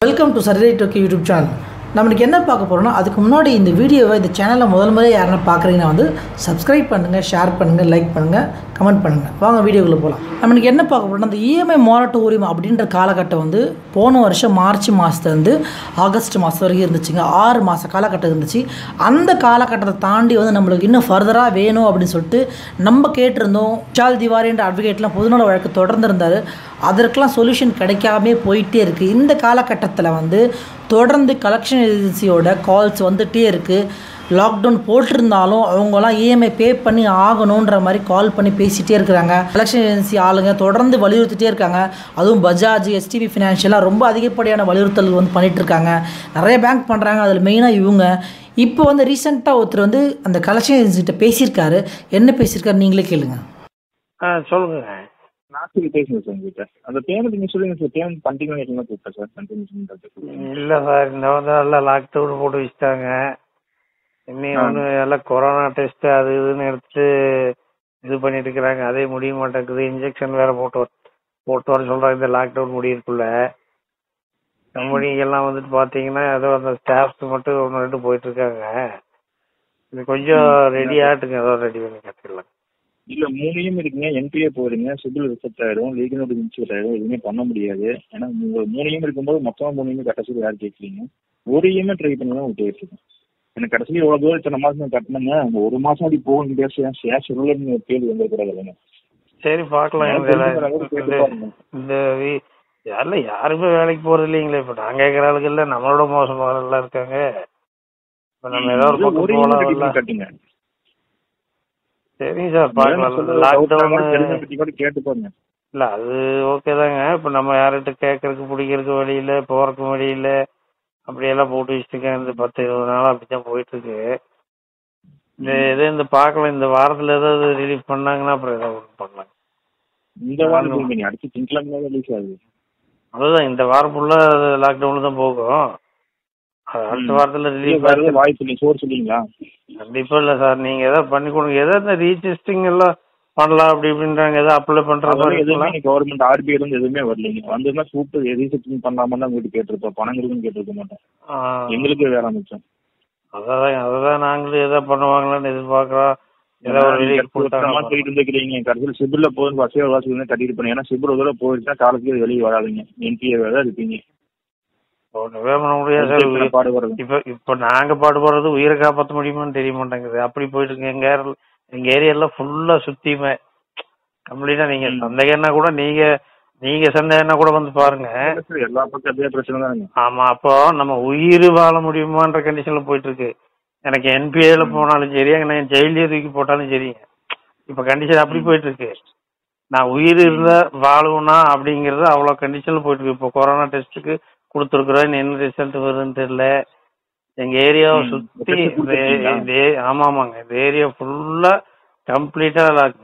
Welcome to survey talkie YouTube channel நம்மளுக்கு என்ன பார்க்க போகிறோம்னா அதுக்கு முன்னாடி இந்த வீடியோவை இந்த சேனலில் முதல் முறை யாருன்னா பார்க்குறீங்கன்னா வந்து சப்ஸ்கிரைப் பண்ணுங்கள் ஷேர் பண்ணுங்கள் லைக் பண்ணுங்கள் கமெண்ட் பண்ணுங்கள் வாங்க வீடியோக்குள்ளே போகலாம் நம்மளுக்கு என்ன பார்க்க போகிறோம்னா அந்த இஎம்ஐ மொரட்டோரியம் அப்படின்ற காலகட்டம் வந்து போன வருஷம் மார்ச் மாதத்துலேருந்து ஆகஸ்ட் மாதம் வரைக்கும் இருந்துச்சுங்க ஆறு மாத காலகட்டம் இருந்துச்சு அந்த காலகட்டத்தை தாண்டி வந்து நம்மளுக்கு இன்னும் ஃபர்தராக வேணும் அப்படின்னு சொல்லிட்டு நம்ம கேட்டிருந்தோம் விஷால் திவாரின்ற அட்வொகேட்லாம் பொதுநல வழக்கு தொடர்ந்து இருந்தார் அதற்கெல்லாம் சொல்யூஷன் கிடைக்காமே போயிட்டே இருக்குது இந்த காலகட்டத்தில் வந்து தொடர்ந்து கலெக்ஷன் ஏஜென்சியோட கால்ஸ் வந்துகிட்டே இருக்குது லாக்டவுன் போட்டிருந்தாலும் அவங்களாம் இஎம்ஐ பே பண்ணி ஆகணுன்ற மாதிரி கால் பண்ணி பேசிகிட்டே இருக்கிறாங்க கலெக்ஷன் ஏஜென்சி ஆளுங்க தொடர்ந்து வலியுறுத்திட்டே இருக்காங்க அதுவும் பஜாஜ் எஸ்டிபி ஃபினான்ஷியலாக ரொம்ப அதிகப்படியான வலியுறுத்தல் வந்து பண்ணிட்டு இருக்காங்க நிறைய பேங்க் பண்ணுறாங்க அதில் மெயினாக இவங்க இப்போ வந்து ரீசெண்டாக ஒருத்தர் வந்து அந்த கலெக்ஷன் ஏஜென்சிகிட்ட பேசியிருக்காரு என்ன பேசியிருக்காரு நீங்களே கேளுங்க ஆ சொல்லுங்க நாட்டுக்கு பேசுங்க சார் உங்ககிட்ட அந்த பேமெண்ட் நீங்க சொல்லுங்க சார் பேமெண்ட் கண்டினியூ ஆகிட்டு கூப்பிட்டேன் சார் கண்டினியூ இல்லை சார் இந்த வந்து எல்லாம் லாக்டவுன் போட்டு வச்சுட்டாங்க இன்னும் ஆ. ஒன்று எல்லாம் கொரோனா டெஸ்ட் அது இதுன்னு எடுத்து இது பண்ணிட்டு இருக்கிறாங்க அதே முடிய மாட்டேங்குது இன்ஜெக்ஷன் வேற போட்டு வர- போட்டு வர சொல்றாங்க இந்த லாக்டவுன் முடியறதுக்குள்ள கம்பெனிக்கெல்லாம் வந்துட்டு பார்த்தீங்கன்னா ஏதோ அந்த ஸ்டாஃப்ஸ் மட்டும் ஒன்று ரெண்டு போயிட்டு இருக்காங்க இது கொஞ்சம் ரெடி ஆட்டுங்க ஏதோ ரெடி பண்ணி கட்டிடலாம் இல்ல மூணையும் இருக்குங்க என்பிஏ போறீங்க சிபில் ரிசெப்ட் ஆயிடும் லீகல் நோட்டிஸ் இன்ஸ்டியூட் ஆயிடும் எதுவுமே பண்ண முடியாது ஏன்னா உங்க மூணையும் இருக்கும்போது மொத்தமா மூணையுமே கடைசியில் யார் கேட்கலீங்க ஒரு இஎம்ஐ ட்ரை பண்ணி தான் உங்களுக்கு இருக்கேன் எனக்கு கடைசியில் எவ்வளவு தூரம் இத்தனை மாசம் கட்டினங்க அந்த ஒரு மாசம் அப்படி போக முடியாது ஷேர் சொல்லுங்க கேள்வி வந்துருக்கிறாங்க இல்லைங்க சரி பார்க்கலாம் எனக்கு இந்த தெரிஞ்ச அளவுக்கு கேட்டு இந்த- பாருங்க. இந்த வீ- யாருல யாருமே வேலைக்கு போறது இல்லைங்களே இப்ப நான் கேக்குற ஆளுக்கு இல்ல நம்மளோட மோசமாக எல்லாம் இருக்காங்க இப்ப நம்ம ஏதோ ஒரு இது பக்கம் ஒரு EMI கட்டி போலாம் கட்டுங்க சரிங்க சார் நான் பார்க்கலாம் சொல்றது doubt லாக்டவுன் ஆனா தெரிஞ்ச பத்தி கூட கேட்டு பாருங்க இல்ல அது ஓகே தாங்க இப்ப நம்ம யார்கிட்ட கேட்கறதுக்கு பிடிக்கிறதுக்கு வழியில போறதுக்கு வழியில அப்படியெல்லாம் போட்டு வச்சுருக்கேன் இந்த பத்து இருபது நாள் அப்படித்தான் போயிட்டு இருக்கு இந்த இது இந்த பார்க்கலாம் இந்த வாரத்துல ஏதாவது ரிலீஃப் பண்ணாங்கன்னா அப்புறம் ஏதாவது ஒண்ணு பண்ணலாம் இந்த வாரம் நீங்க அடுத்து திங்கக்கிழமை ரிலீஸ் ஆகுது அதுதான் இந்த வாரம் ஃபுல்லா லாக்டவுன்ல தான் போகும் அது அடுத்த ம். வாரத்துல இல்ல, ரிலீஃப் வேற ஏதாவது வாய்ப்பு இல்லை சோறு சொல்லிங்களா கண்டிப்பா இல்ல சார் நீங்க ஏதாவது பண்ணி கொடுங்க ஏதாவது இந்த ரீசிஸ்டிங் எல்லாம் பண்ணலாம் அப்படி இப்படின்றாங்க ஏதாவது அப்ளை பண்ற மாதிரி அதெல்லாம் எதுவுமே இருக்கலாம் கவர்மெண்ட் ஆர்பிஐ இருந்து எதுவுமே வரலைங்க வந்ததுன்னா கூப்பிட்டு ரீசெப்ஷன் பண்ணலாமான்னு உங்ககிட்ட கேட்டிருப்போம் பணம் இருக்குன்னு கேட்டிருக்க மாட்டோம் ஆ, எங்களுக்கு வேற மிச்சம் அதான் அதான் நாங்களும் ஏதாவது பண்ணுவாங்களான்னு எதிர்பார்க்கிறோம் ஏதாவது ஒரு ரிலீஃப் வருஷமா கொடுத்தாங்க போயிட்டு இருந்துக்கிறீங்க கடைசியில் சிபில்ல போதும் பஸ்ஸே வாசி வந்து கட்டிட்டு இருப்பேன் ஏன்னா சிபில் ஒரு தடவை போயிருச்சா காலத்துக்கு வெளியே வராதுங்க என்பிஏ வேற இருப்பீங்க ஒண்ணுமே பண்ண முடியாது சார் எத்தனை பாடு வருது இப்ப இப்ப நாங்க பாடுபடுறது உயிரை காப்பாத்த முடியுமான்னு தெரிய மாட்டேங்குது அப்படி போயிட்டு இருக்கு எங்க ஏரியா எங்க ஏரியால ஃபுல்லா சுத்தியுமே கம்ப்ளீட்டா நீங்க ம். சந்தேகம்னா கூட நீங்க நீங்க சந்தேகம்னா கூட வந்து பாருங்க எல்லா பக்கம் அதே பிரச்சனை தானுங்க ஆமா அப்போ நம்ம உயிர் வாழ முடியுமான்ற கண்டிஷன்ல போயிட்டு இருக்கு எனக்கு என்பிஏல போனாலும் சரி அங்க நான் ஜெயிலே தூக்கி போட்டாலும் சரிங்க இப்ப கண்டிஷன் அப்படி போயிட்டு இருக்கு நான் உயிர் இருந்தா வாழுவனா அப்படிங்கறது அவ்வளவு கண்டிஷன்ல போயிட்டு இருக்கு இப்போ கொரோனா டெஸ்ட்டுக்கு கொடுத்துருக்குறோம் என்ன ரிசல்ட் வருதுன்னு தெரியல எங்க ஏரியாவை ம். சுத்தி test இந்த கொடுத்திருக்கீங்களா? இந்த ஏ- ஆமா ஆமாங்க இந்த ஏரியா ஃபுல்லா கம்ப்ளீட்டா லாக்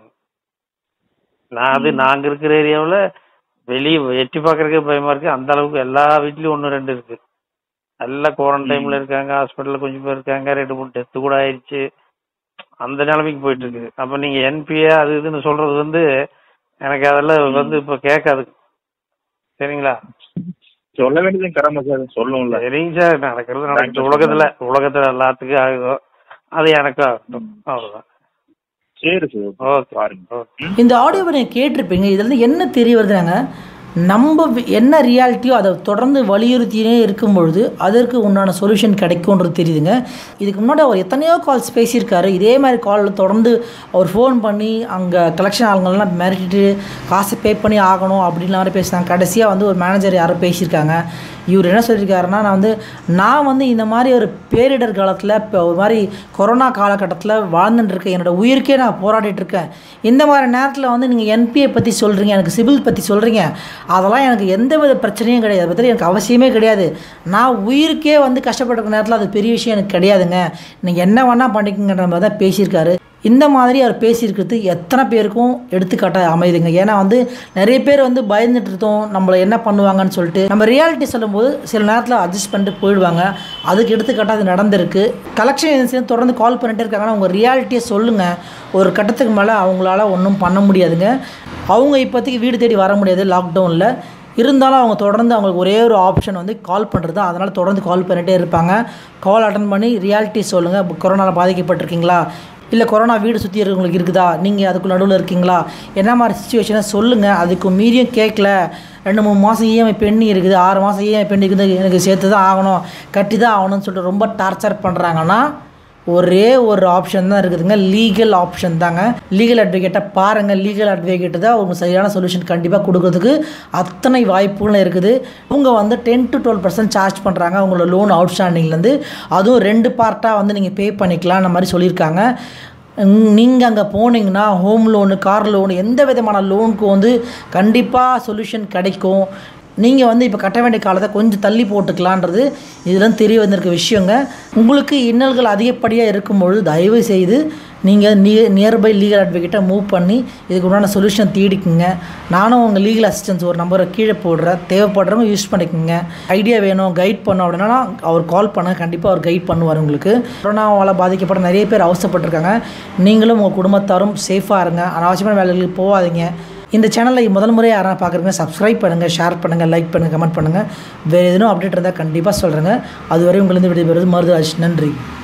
நான் அது ம். நாங்க இருக்கிற ஏரியாவுல வெளியே எட்டி பாக்குறதுக்கே பயமா இருக்கு அந்த அளவுக்கு எல்லா வீட்லயும் ஒன்னு ரெண்டு இருக்கு எல்லாம் குவாரண்டைன்ல ம். இருக்காங்க ஹாஸ்பிட்டல்ல கொஞ்சம் பேர் இருக்காங்க ரெண்டு மூணு டெஸ்ட் கூட ஆயிடுச்சு அந்த நிலைமைக்கு போயிட்டு இருக்கு அப்ப நீங்க என்பிஏ அது இதுன்னு சொல்றது வந்து எனக்கு அதெல்லாம் வந்து இப்ப கேட்காது சரிங்களா சொல்ல வேண்டியது கடமை சார் சொல்லணும்ல சரிங்க சார் நடக்கிறது நடக்குது Thank you, உலகத்துல sir. உலகத்துல எல்லாத்துக்கும் ஆகுதோ அது எனக்கு ஆகட்டும் அவ்வளவுதான் சரி சார் ஓகே பாருங்க ஓகே இந்த ஆடியோவை நீங்கள் கேட்டிருப்பீங்க இதுலேருந்து என்ன தெரிய வருதுனாங்க நம்ம வி- என்ன ரியாலிட்டியோ அதை தொடர்ந்து வலியுறுத்தினே இருக்கும் பொழுது அதற்கு உண்டான சொல்யூஷன் கிடைக்கும்ன்றது தெரியுதுங்க இதுக்கு முன்னாடி அவர் எத்தனையோ கால்ஸ் பேசியிருக்காரு இதே மாதிரி கால் தொடர்ந்து அவர் ஃபோன் பண்ணி அங்கே கலெக்ஷன் ஆளுங்கள்லாம் மிரட்டிட்டு காசு பே பண்ணி ஆகணும் அப்படின்லாம் மாதிரி பேசினாங்க கடைசியாக வந்து ஒரு மேனேஜர் யாரோ பேசியிருக்காங்க இவர் என்ன சொல்லியிருக்காருன்னா நான் வந்து நான் வந்து இந்த மாதிரி ஒரு பேரிடர் காலத்தில் இப்போ ஒரு மாதிரி கொரோனா காலகட்டத்தில் வாழ்ந்துட்டு இருக்கேன் என்னோட உயிருக்கே நான் போராடிட்டு இருக்கேன் இந்த மாதிரி நேரத்தில் வந்து நீங்கள் என்பிஏ பற்றி சொல்கிறீங்க எனக்கு சிபில் பற்றி சொல்கிறீங்க அதெல்லாம் எனக்கு எந்த வித பிரச்சனையும் கிடையாது அதை பற்றி எனக்கு அவசியமே கிடையாது நான் உயிருக்கே வந்து கஷ்டப்பட்டிருக்க நேரத்தில் அது பெரிய விஷயம் எனக்கு கிடையாதுங்க நீங்கள் என்ன வேணால் பண்ணிக்கங்கிற மாதிரி தான் பேசியிருக்காரு இந்த மாதிரி அவர் பேசியிருக்கிறது எத்தனை பேருக்கும் எடுத்துக்காட்டாக அமையுதுங்க ஏன்னா வந்து நிறைய பேர் வந்து பயந்துட்டு இருந்தோம் நம்மளை என்ன பண்ணுவாங்கன்னு சொல்லிட்டு நம்ம ரியாலிட்டி சொல்லும்போது சில நேரத்தில் அட்ஜஸ்ட் பண்ணிட்டு போயிடுவாங்க அதுக்கு எடுத்துக்காட்டாக அது நடந்திருக்கு கலெக்ஷன் ஏஜென்சி தொடர்ந்து கால் பண்ணிட்டே இருக்காங்கன்னா உங்கள் ரியாலிட்டியை சொல்லுங்கள் ஒரு கட்டத்துக்கு மேலே அவங்களால ஒன்றும் பண்ண முடியாதுங்க அவங்க இப்போதைக்கு வீடு தேடி வர முடியாது லாக்டவுனில் இருந்தாலும் அவங்க தொடர்ந்து அவங்களுக்கு ஒரே ஒரு ஆப்ஷன் வந்து கால் பண்ணுறது அதனால் தொடர்ந்து கால் பண்ணிகிட்டே இருப்பாங்க கால் அட்டன் பண்ணி ரியாலிட்டி சொல்லுங்கள் கொரோனாவில் பாதிக்கப்பட்டிருக்கீங்களா இல்லை கொரோனா வீடு சுற்றி இருக்கவங்களுக்கு இருக்குதா நீங்கள் அதுக்கு நடுவில் இருக்கீங்களா என்ன மாதிரி சுச்சுவேஷனை சொல்லுங்கள் அதுக்கு மீறியும் கேட்கல ரெண்டு மூணு மாதம் இஎம்ஐ பெண்ணி இருக்குது ஆறு மாதம் இஎம்ஐ பெண்ணி இருக்குது எனக்கு சேர்த்து தான் ஆகணும் கட்டி தான் ஆகணும்னு சொல்லிட்டு ரொம்ப டார்ச்சர் பண்ணுறாங்கன்னா ஒரே ஒரு ஆப்ஷன் தான் இருக்குதுங்க லீகல் ஆப்ஷன் தாங்க லீகல் அட்வொகேட்டை பாருங்கள் லீகல் அட்வொகேட்டு தான் உங்களுக்கு சரியான சொல்யூஷன் கண்டிப்பாக கொடுக்கறதுக்கு அத்தனை வாய்ப்புகளும் இருக்குது அவங்க வந்து ten to twelve percent charge பண்ணுறாங்க உங்களோட லோன் அவுட்ஸ்டாண்டிங்லேருந்து அதுவும் ரெண்டு பார்ட்டாக வந்து நீங்கள் பே பண்ணிக்கலாம் அந்த மாதிரி சொல்லியிருக்காங்க நீங்கள் அங்கே போனீங்கன்னா ஹோம் லோனு கார் லோனு எந்த விதமான லோனுக்கு வந்து கண்டிப்பாக சொல்யூஷன் கிடைக்கும் நீங்கள் வந்து இப்போ கட்ட வேண்டிய காலத்தை கொஞ்சம் தள்ளி போட்டுக்கலான்றது இதெல்லாம் தெரிய வந்திருக்க விஷயங்க உங்களுக்கு இன்னல்கள் அதிகப்படியாக இருக்கும்பொழுது தயவு செய்து நீங்கள் நிய நியர்பை லீகல் அட்வொகேட்டை மூவ் பண்ணி இதுக்கு உண்டான சொல்யூஷன் தேடிக்குங்க நானும் உங்கள் லீகல் அசிஸ்டன்ஸ் ஒரு நம்பரை கீழே போடுறேன் தேவைப்படுறவங்க யூஸ் பண்ணிக்கோங்க ஐடியா வேணும் கைட் பண்ணும் அப்படின்னா அவர் கால் பண்ண கண்டிப்பாக அவர் கைட் பண்ணுவார் உங்களுக்கு கொரோனாவால் பாதிக்கப்பட்ட நிறைய பேர் அவசரப்பட்டிருக்காங்க நீங்களும் உங்கள் குடும்பத்தாரும் சேஃபாக இருங்க அனாவசியமான வேலைகளுக்கு போகாதீங்க இந்த சேனலில் முதல் முறையாக யாராவது பார்க்குறீங்க சப்ஸ்கிரைப் பண்ணுங்கள் ஷேர் பண்ணுங்கள் லைக் பண்ணுங்கள் கமெண்ட் பண்ணுங்கள் வேறு எதுவும் அப்டேட் இருந்தால் கண்டிப்பாக சொல்கிறேங்க அதுவரை உங்களிருந்து விடைபெறுவது மருதுராஜ் நன்றி